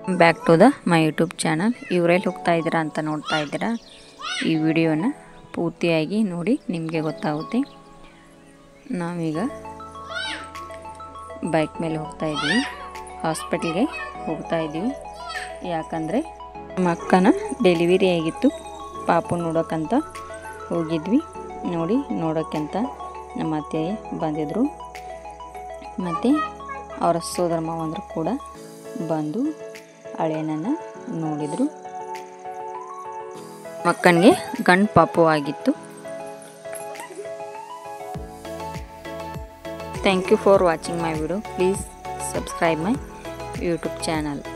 back to the my YouTube channel ಇವರೆಲ್ಲಿ ಹೋಗ್ತಾ ಇದ್ದೀರಾ ಅಂತ ನೋಡ್ತಾ ಇದ್ದೀರಾ ಈ ವಿಡಿಯೋನ ಪೂರ್ತಿಯಾಗಿ ನೋಡಿ ನಿಮಗೆ ಗೊತ್ತಾಗುತ್ತೆ ನಾವೀಗ ಬೈಕ್ ಮೇಲೆ ಹೋಗ್ತಾ ಇದ್ದೀವಿ ಹಾಸ್ಪಿಟ್ಲಿಗೆ ಹೋಗ್ತಾ ಇದ್ದೀವಿ ಯಾಕಂದರೆ ನಮ್ಮ ಅಕ್ಕನ ಡೆಲಿವರಿ ಆಗಿತ್ತು ಪಾಪು ನೋಡೋಕ್ಕಂತ ಹೋಗಿದ್ವಿ ನೋಡಿ ನೋಡೋಕ್ಕಂತ ನಮ್ಮ ಅತ್ತೆ ಬಂದಿದ್ದರು ಮತ್ತು ಅವರ ಸೋದರ ಮಾವಂದರು ಕೂಡ ಬಂದು ಹಳೆಯನನ್ನು ನೋಡಿದರು ಮಕ್ಕನಿಗೆ ಗಂಡು ಪಾಪು ಆಗಿತ್ತು thank you for watching my video please subscribe my YouTube channel